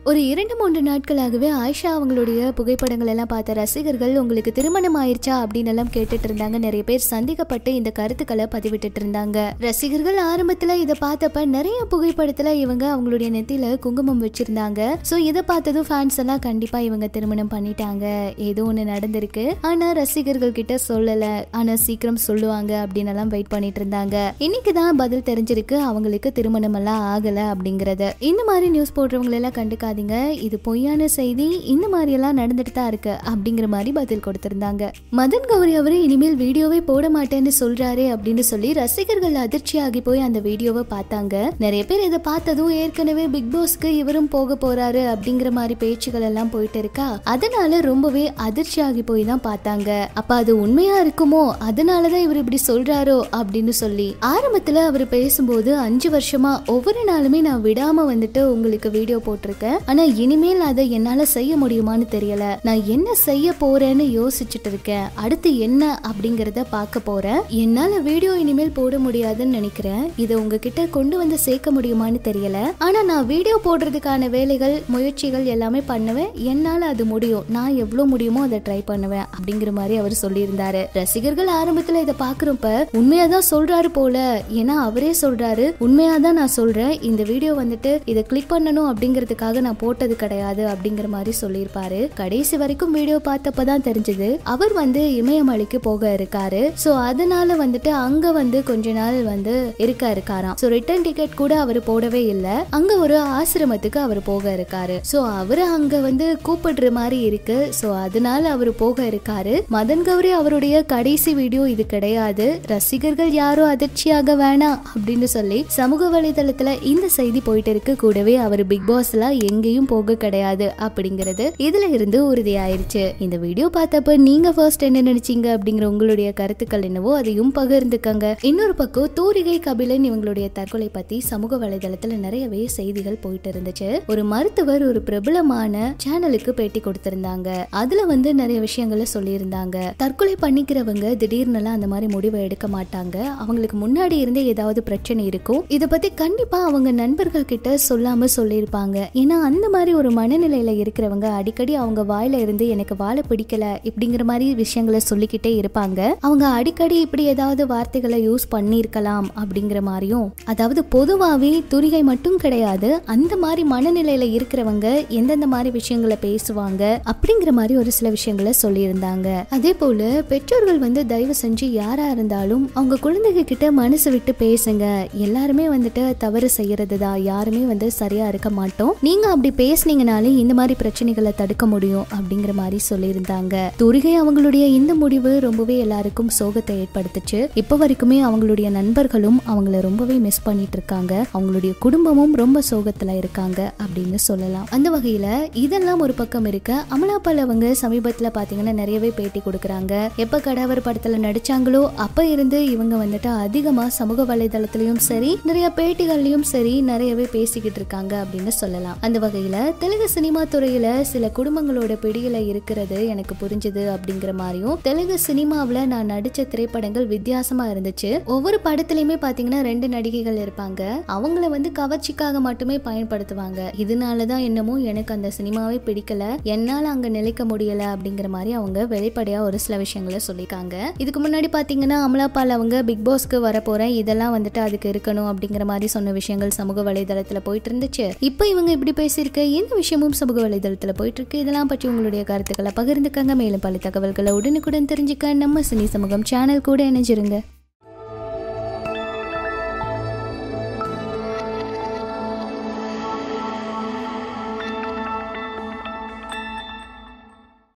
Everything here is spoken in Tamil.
ஒரு இரண்டு மூன்று நாட்களாகவே ஆயிஷா அவங்களுடைய புகைப்படங்கள் எல்லாம் பார்த்த ரசிகர்கள் உங்களுக்கு திருமணம் ஆயிருச்சா அப்படின்னு எல்லாம் கேட்டுட்டு இருந்தாங்க நிறைய பேர் சந்தேகப்பட்டு இந்த கருத்துக்களை பதிவிட்டுட்டு இருந்தாங்க ரசிகர்கள் ஆரம்பத்துல இதை பார்த்தப்ப நிறைய புகைப்படத்துல இவங்க அவங்களுடைய நெத்தியில குங்குமம் வச்சிருந்தாங்க சோ இதை பார்த்ததும் ஃபேன்ஸ் எல்லாம் கண்டிப்பா இவங்க திருமணம் பண்ணிட்டாங்க ஏதோ ஒண்ணு நடந்திருக்கு ஆனா ரசிகர்கள் கிட்ட சொல்லல ஆனா சீக்கிரம் சொல்லுவாங்க அப்படின்னு எல்லாம் வெயிட் பண்ணிட்டு இருந்தாங்க இன்னைக்கு தான் பதில் தெரிஞ்சிருக்கு அவங்களுக்கு திருமணம் எல்லாம் ஆகல அப்படிங்கறது இந்த மாதிரி நியூஸ் போடுறவங்க எல்லாம் கண்டுக்காதீங்க இது பொய்யான செய்தி இந்த மாதிரி எல்லாம் நடந்துட்டு தான் இருக்கு அப்படிங்கிற மாதிரி பதில் கொடுத்திருந்தாங்க மதன் கௌரி அவரு இனிமேல் வீடியோவே போட மாட்டேன்னு சொல்றாரு அப்படின்னு சொல்லி ரசிகர்கள் அதிர்ச்சியாகி போய் அந்த வீடியோவை பார்த்தாங்க நிறைய பேர் இதை பார்த்ததும் ஏற்கனவே பிக் பாஸ்க்கு இவரும் போக போறாரு அப்படிங்கிற மாதிரி பேச்சுகள் எல்லாம் போயிட்டு இருக்கா அதனால ரொம்பவே அதிர்ச்சியாகி போய் தான் பார்த்தாங்க அப்ப அது உண்மையா இருக்குமோ அதனாலதான் இவர் இப்படி சொல்றாரோ அப்படின்னு சொல்லி ஆரம்பத்துல அவர் பேசும்போது அஞ்சு வருஷமா ஒவ்வொரு நாளுமே நான் விடாம வந்துட்டு உங்களுக்கு வீடியோ போட்டிருக்கேன் ஆனா இனிமேல் அதை என்னால செய்ய முடியுமான்னு தெரியல நான் என்ன செய்ய போறேன்னு யோசிச்சுட்டு இருக்கேன் அடுத்து என்ன அப்படிங்கறத பார்க்க போறேன் என்னால வீடியோ இனிமேல் போட முடியாதுன்னு நினைக்கிறேன் இதை உங்ககிட்ட கொண்டு வந்து சேர்க்க முடியுமான்னு தெரியல ஆனா நான் வீடியோ போடுறதுக்கான வேலைகள் முயற்சிகள் எல்லாமே பண்ணுவேன் என்னால அது முடியும் நான் எவ்வளவு முடியுமோ அதை ட்ரை பண்ணுவேன் அப்படிங்கிற மாதிரி அவர் சொல்லியிருந்தாரு ரசிகர்கள் ஆரம்பத்துல இதை பாக்குறப்ப உண்மையாதான் சொல்றாரு போல ஏன்னா அவரே சொல்றாரு உண்மையாதான் நான் சொல்றேன் இந்த வீடியோ வந்துட்டு இதை கிளிக் பண்ணணும் அப்படிங்கிறதுக்காக நான் போட்டது கிடையாது அப்படிங்கிற மாதிரி சொல்லியிருப்பாரு கடைசி வரைக்கும் வீடியோ பார்த்தப்பதான் தெரிஞ்சது அவர் வந்து இமயமலைக்கு போக இருக்காரு சோ அதனால வந்துட்டு அங்க வந்து கொஞ்ச நாள் வந்து இருக்க இருக்காராம் சோ ரிட்டர்ன் டிக்கெட் கூட அவர் போடவே இல்ல அங்க ஒரு ஆசிரமத்துக்கு அவர் போக இருக்காரு சோ அவரு அங்க வந்து கூப்பிடுற மாதிரி இருக்கு சோ அதனால அவர் போக இருக்காரு மதன் கௌரி அவருடைய கடைசி வீடியோ இது கிடையாது ரசிகர்கள் யாரும் அதிர்ச்சியாக வேணாம் அப்படின்னு சொல்லி சமூக வலைதளத்துல இந்த செய்தி போயிட்டு இருக்கு கூடவே அவர் பிக் பாஸ்ல எங்கேயும் போக கிடையாது அப்படிங்கறது இதுல இருந்து உறுதியாயிருச்சு இந்த வீடியோ பார்த்தப்ப நீங்க ஃபர்ஸ்ட் என்ன நினைச்சீங்க அப்படிங்கிற உங்களுடைய கருத்துக்கள் என்னவோ அதையும் பகிர்ந்துக்கங்க இன்னொரு பக்கம் தூரிகை கபிலன் இவங்களுடைய தற்கொலை பத்தி சமூக வலைதளத்துல நிறையவே செய்திகள் போயிட்டு இருந்துச்சு ஒரு மருத்துவர் ஒரு பிரபலமான சேனலுக்கு பேட்டி கொடுத்திருந்தாங்க அதுல வந்து நிறைய விஷயங்களை சொல்லியிருந்தாங்க தற்கொலை பண்ணிக்கிறவங்க திடீர்னுலாம் அந்த மாதிரி முடிவை எடுக்க மாட்டாங்க அவங்களுக்கு முன்னாடி இருந்தே ஏதாவது பிரச்சனை இருக்கும் இத பத்தி கண்டிப்பா அவங்க நண்பர்கள் கிட்ட சொல்லாம சொல்லியிருப்பாங்க ஏன்னா அந்த மாதிரி ஒரு மனநிலையில இருக்கிறவங்க அடிக்கடி அவங்க வாயில இருந்து எனக்கு வாழ பிடிக்கல இப்படிங்கிற மாதிரி விஷயங்களை சொல்லிக்கிட்டே இருப்பாங்க அவங்க அடிக்கடி இப்படி ஏதாவது வார்த்தைகளை யூஸ் பண்ணியிருக்கலாம் அப்படிங்கிற மாதிரியும் அதாவது பொதுவாவே துரிகை மட்டும் கிடையாது அந்த மாதிரி மனநிலையில இருக்கிறவங்க எந்தெந்த மாதிரி விஷயங்களை பேசுவாங்க அப்படிங்கிற மாதிரி ஒரு சில விஷயங்களை சொல்லியிருந்தாங்க அதே போல பெற்றோர்கள் வந்து தயவு செஞ்சு யாரா இருந்தாலும் அவங்க குழந்தைங்க கிட்ட மனசு விட்டு பேசுங்க எல்லாருமே வந்துட்டு தவறு செய்யறது தான் யாருமே வந்து சரியா இருக்க மாட்டோம் நீங்க அப்படி பேசுனீங்கனாலே இந்த மாதிரி பிரச்சனைகளை தடுக்க முடியும் அப்படிங்கிற மாதிரி சொல்லியிருந்தாங்க துரிகை அவங்களுடைய இந்த முடிவு ரொம்பவே எல்லாருக்கும் சோகத்தை ஏற்படுத்துச்சு இப்ப வரைக்குமே அவங்களுடைய நண்பர்களும் அவங்கள ரொம்பவே மிஸ் பண்ணிட்டு இருக்காங்க அவங்களுடைய குடும்பமும் ரொம்ப சோகத்துல இருக்காங்க அப்படின்னு சொல்லலாம் அந்த வகையில இதெல்லாம் ஒரு பக்கம் இருக்க அமலாபால் அவங்க சமீபத்துல பாத்தீங்கன்னா நிறையவே பேட்டி கொடுக்கறாங்க எப்ப கடவர் படத்துல நடிச்சாங்களோ அப்ப இருந்து இவங்க வந்துட்டு அதிகமா சமூக வலைதளத்திலயும் சரி நிறைய பேட்டிகள்லயும் சரி நிறையவே பேசிக்கிட்டு இருக்காங்க அப்படின்னு சொல்லலாம் அந்த வகையில தெலுங்கு சினிமா துறையில சில குடும்பங்களோட பிடியில இருக்கிறது எனக்கு புரிஞ்சுது அப்படிங்கிற மாதிரியும் தெலுங்கு சினிமாவுல நான் நடிச்ச திரைப்படங்கள் வித்தியாசமா இருந்துச்சு ஒவ்வொரு படத்துலயுமே பாத்தீங்கன்னா ரெண்டு நடிகைகள் இருப்பாங்க அவங்கள வந்து கவர்ச்சிக்காக மட்டுமே பயன்படுத்துவாங்க இதனாலதான் என்னமோ எனக்கு அந்த சினிமாவே பிடிக்கல என்னால அங்க நிலைக்க முடியல அப்படிங்கிற மாதிரி அவங்க வெளிப்படையா ஒரு சில விஷயங்களை சொல்லியிருக்காங்க இதுக்கு முன்னாடி பாத்தீங்கன்னா அமலாபால் அவங்க பிக் பாஸ்க்கு வர போறேன் இதெல்லாம் வந்துட்டு அதுக்கு இருக்கணும் அப்படிங்கிற மாதிரி சொன்ன விஷயங்கள் சமூக வலைதளத்துல போயிட்டு இருந்துச்சு இப்போ இவங்க இப்படி பேசியிருக்க இந்த விஷயமும் சமூக வலைதளத்துல போயிட்டு இருக்கு இதெல்லாம் பற்றி உங்களுடைய கருத்துக்களை பகிர்ந்துக்கங்க மேலும் பல தகவல்களை உடனுக்குடன் தெரிஞ்சுக்க நம்ம சினி சமூகம் சேனல் கூட இணைஞ்சிருங்க